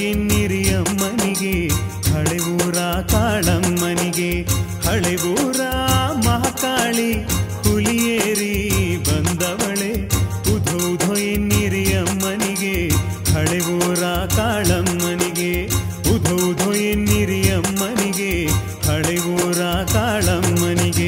ಎನ್ನಿರಿ ಅಮ್ಮನಿಗೆ ಹಳೆ ಊರ ಕಾಳಮ್ಮನಿಗೆ ಹಳೆ ಊರ ಮಹಾಕಾಳಿ ಹುಲಿಯೇರಿ ಬಂದವಳೆ ಉಧೋ ಉಧೋ ಎನ್ನಿರಿ ಅಮ್ಮನಿಗೆ ಹಳೆ ಊರ ಕಾಳಮ್ಮನಿಗೆ ಉಧೋ ಉಧೋ ಎನ್ನಿರಿ ಅಮ್ಮನಿಗೆ ಹಳೆ ಊರ ಕಾಳಮ್ಮನಿಗೆ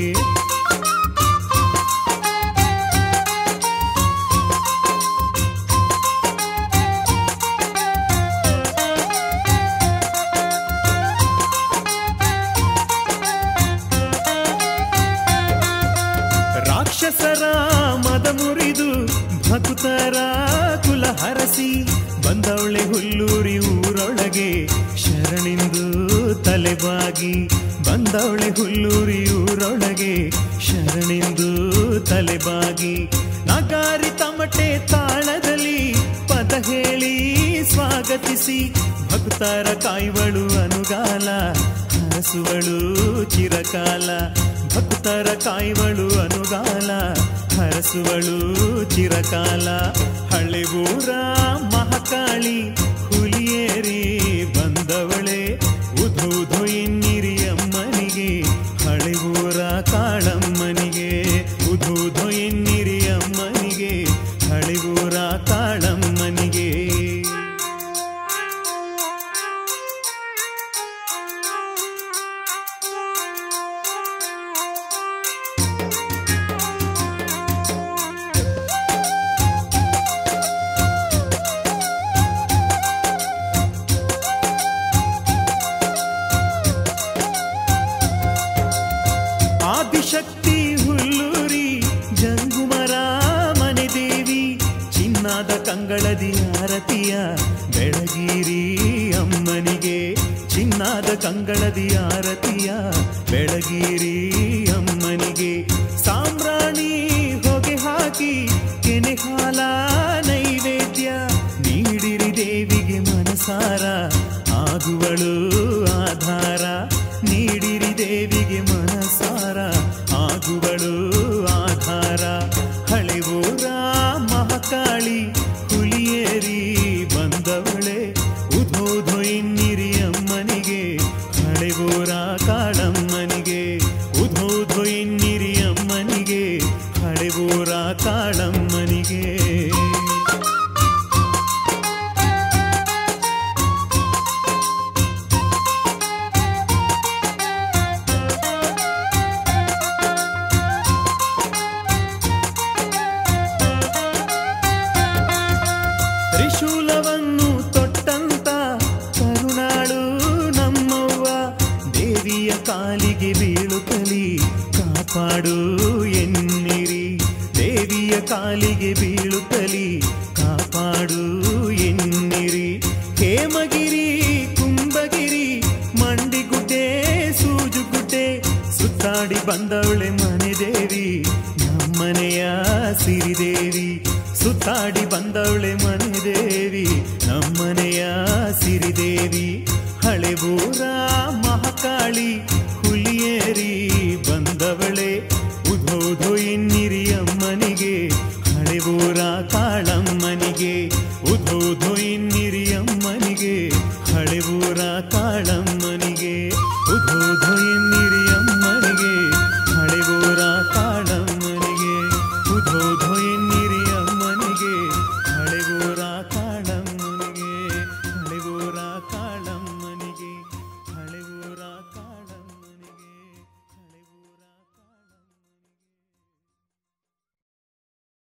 ರಾಕ್ಷಸರ ಮದ ಮುರಿದು ಭಕ್ತರ ಕುಲ ಹರಸಿ ಬಂದವಳೆ ಹುಲ್ಲೂರಿ ಊರೊಳಗೆ ಶರಣಿಂದು ತಲೆಬಾಗಿ ಬಂದವಳೆ ಹುಲ್ಲೂರಿ ಊರೊಳಗೆ ಶರಣಿಂದು ತಲೆಬಾಗಿ ನಗಾರಿ ತಮಟೆ ತಾಳದಲ್ಲಿ ಪದ ಹೇಳಿ ಸ್ವಾಗತಿಸಿ ಭಕ್ತರ ಕಾಯುವಳು ಅನುಗಾಲ ಹರಸುವಳು ಚಿರಕಾಲ ಭಕ್ತರ ಕಾಯುವಳು ಅನುಗಾಲ ಹರಸುವಳು ಚಿರಕಾಲ ಹಳೆ ಊರ ಮಹಾಕಾಳಿ ಹುಲಿಯೇರಿ ಬಂದವಳೆ ಉಧು ಉಧು ಎನ್ನಿರಿ ಅಮ್ಮನಿಗೆ ಹಳೆ ಊರ ಕಾಳಮ್ಮನಿಗೆ ಉಧು ಉಧು ಎನ್ನಿರಿ ಅಮ್ಮನಿಗೆ ಹಳೆ ಊರ ಕಾಳಮ್ಮನಿಗೆ ಆದಿಶಕ್ತಿ ಹುಲ್ಲೂರಿ ಜಂಗುಮರ ಮನೆ ದೇವಿ ಚಿನ್ನದ ಕಂಗಳದಿ ಆರತಿಯ ಬೆಳಗಿರಿ ಅಮ್ಮನಿಗೆ ಚಿನ್ನದ ಕಂಗಳದಿ ಆರತಿಯ ಬೆಳಗಿರಿ ಅಮ್ಮನಿಗೆ ಸಾಮ್ರಾಣಿ ಹೊಗೆ ಹಾಕಿ ಕೆನೆ ಹಾಲ ನೈವೇದ್ಯ ನೀಡಿರಿ ದೇವಿಗೆ ಮನಸಾರ ಆಗುವಳು ಆಧಾರ ನೀಡಿರಿ ದೇವಿಗೆ ಮನಸಾರ ಆಗುವಳು ಆಧಾರ ಹಳೆ ಊರ ಮಹಾಕಾಳಿ ಹುಲಿಯೇರಿ ಬಂದವಳೆ ಉಧೋಧೋ ಎನ್ನಿರಿ ಅಮ್ಮನಿಗೆ ಹಳೆ ಊರ ಕಾಳಮ್ಮನಿಗೆ ಉಧೋಧೋ ಎನ್ನಿರಿ ಅಮ್ಮನಿಗೆ ಹಳೆ ಊರ ಕಾಳಮ್ಮನಿಗೆ ತ್ರಿಶೂಲವನ್ನು ತೊಟ್ಟಂತ ಕರುಣಾಳು ನಮ್ಮವ್ವ ದೇವಿಯ ಕಾಲಿಗೆ ಬೀಳುತ್ತಲಿ ಕಾಪಾಡು ಎನ್ನಿರಿ ದೇವಿಯ ಕಾಲಿಗೆ ಬೀಳುತ್ತಲಿ ಕಾಪಾಡು ಎನ್ನಿರಿ ಹೇಮಗಿರಿ ಕುಂಭಗಿರಿ ಮಂಡಿಗುಡ್ಡೆ ಸೂಜುಗುಡ್ಡೆ ಸುತ್ತಾಡಿ ಬಂದವಳೆ ಮನೆ ದೇವಿ ನಮ್ಮನೆಯ ಸಿರಿದೇವಿ ಸುತ್ತಾಡಿ ಬಂದವಳೆ ಮನೆ ದೇವಿ ನಮ್ಮನೆಯ ಸಿರಿದೇವಿ ಹಳೆ ಊರ ಮಹಾಕಾಳಿ ಹುಲಿಯೇರಿ ಬಂದವಳೆ ಉಧೋಧೋ ಎನ್ನಿರಿ ಅಮ್ಮನಿಗೆ ಹಳೆ ಊರ ಕಾಳ